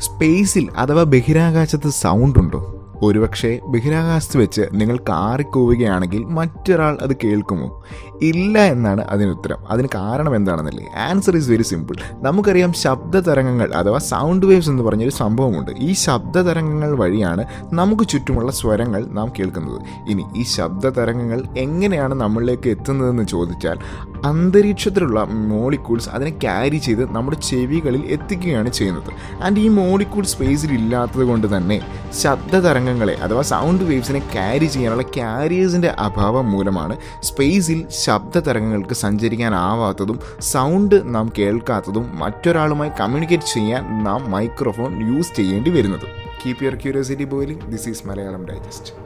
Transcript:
സ്പേസിൽ അഥവാ ബഹിരാകാശത്ത് സൗണ്ട് ഉണ്ടോ ഒരുപക്ഷെ ബഹിരാകാശത്ത് വെച്ച് നിങ്ങൾ കാറിക്കൂവുകയാണെങ്കിൽ മറ്റൊരാൾ അത് കേൾക്കുമോ ഇല്ല എന്നാണ് അതിന് ഉത്തരം അതിന് കാരണം എന്താണെന്നല്ലേ ആൻസർ ഈസ് വെരി സിമ്പിൾ നമുക്കറിയാം ശബ്ദ തരംഗങ്ങൾ അഥവാ സൗണ്ട് വേവ്സ് എന്ന് പറഞ്ഞൊരു സംഭവമുണ്ട് ഈ ശബ്ദ തരംഗങ്ങൾ വഴിയാണ് നമുക്ക് ചുറ്റുമുള്ള സ്വരങ്ങൾ നാം കേൾക്കുന്നത് ഇനി ഈ ശബ്ദ തരംഗങ്ങൾ എങ്ങനെയാണ് നമ്മളിലേക്ക് എത്തുന്നതെന്ന് ചോദിച്ചാൽ അന്തരീക്ഷത്തിലുള്ള മോളിക്യൂൾസ് അതിനെ ക്യാരി ചെയ്ത് നമ്മുടെ ചെവികളിൽ എത്തിക്കുകയാണ് ചെയ്യുന്നത് ആൻഡ് ഈ മോളിക്യൂൾ സ്പേസിൽ ഇല്ലാത്തത് കൊണ്ട് തന്നെ ശബ്ദ തരംഗങ്ങളെ അഥവാ സൗണ്ട് വേവ്സിനെ ക്യാരി ചെയ്യാനുള്ള ക്യാരിയേഴ്സിൻ്റെ അഭാവം മൂലമാണ് സ്പേസിൽ ശബ്ദ തരംഗങ്ങൾക്ക് സഞ്ചരിക്കാനാവാത്തതും സൗണ്ട് നാം കേൾക്കാത്തതും മറ്റൊരാളുമായി കമ്മ്യൂണിക്കേറ്റ് ചെയ്യാൻ നാം മൈക്രോഫോൺ യൂസ് ചെയ്യേണ്ടി വരുന്നതും keep your curiosity boiling this is Malayalam digest